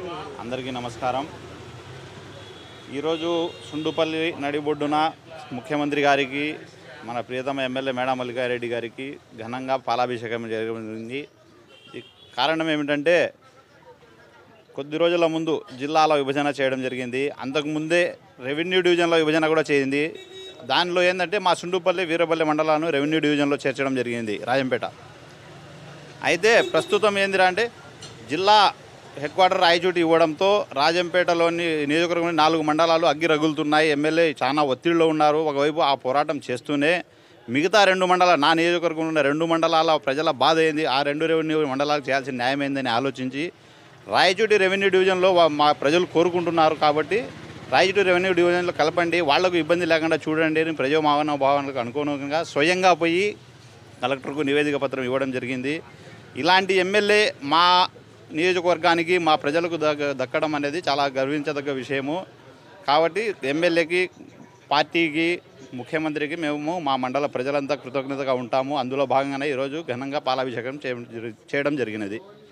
అందరికీ నమస్కారం ఈరోజు సుండుపల్లి నడిబొడ్డున ముఖ్యమంత్రి గారికి మన ప్రియతమ ఎమ్మెల్యే మేడా మల్లికారెడ్డి గారికి ఘనంగా పాలాభిషేకం జరిగింది ఈ కారణం ఏమిటంటే కొద్ది రోజుల ముందు జిల్లాల విభజన చేయడం జరిగింది అంతకుముందే రెవెన్యూ డివిజన్లో విభజన కూడా చేయింది దానిలో ఏంటంటే మా సుండుపల్లి వీరపల్లి మండలాలను రెవెన్యూ డివిజన్లో చేర్చడం జరిగింది రాజంపేట అయితే ప్రస్తుతం ఏందిరా అంటే జిల్లా హెడ్ క్వార్టర్ రాయచోటి ఇవ్వడంతో రాజంపేటలోని నియోజకవర్గంలోని నాలుగు మండలాలు అగ్గి రగులుతున్నాయి ఎమ్మెల్యే చాలా ఒత్తిడిలో ఉన్నారు ఒకవైపు ఆ పోరాటం చేస్తూనే మిగతా రెండు మండలాలు నా నియోజకవర్గంలో ఉన్న రెండు మండలాల ప్రజల బాధ ఏంది ఆ రెండు రెవెన్యూ మండలాలకు చేయాల్సిన న్యాయం ఏందని ఆలోచించి రాయచోటి రెవెన్యూ డివిజన్లో వా- మా ప్రజలు కోరుకుంటున్నారు కాబట్టి రాయచోటి రెవెన్యూ డివిజన్లో కలపండి వాళ్లకు ఇబ్బంది లేకుండా చూడండి అని ప్రజా భావన భావనకు అనుగుణంగా స్వయంగా పోయి కలెక్టర్కు నివేదిక పత్రం ఇవ్వడం జరిగింది ఇలాంటి ఎమ్మెల్యే మా నియోజకవర్గానికి మా ప్రజలకు దక్క దక్కడం అనేది చాలా గర్వించదగ్గ విషయము కాబట్టి ఎమ్మెల్యేకి పార్టీకి ముఖ్యమంత్రికి మేము మా మండల ప్రజలంతా కృతజ్ఞతగా ఉంటాము అందులో భాగంగానే ఈరోజు ఘనంగా పాలాభిషేకం చేయడం చేయడం జరిగినది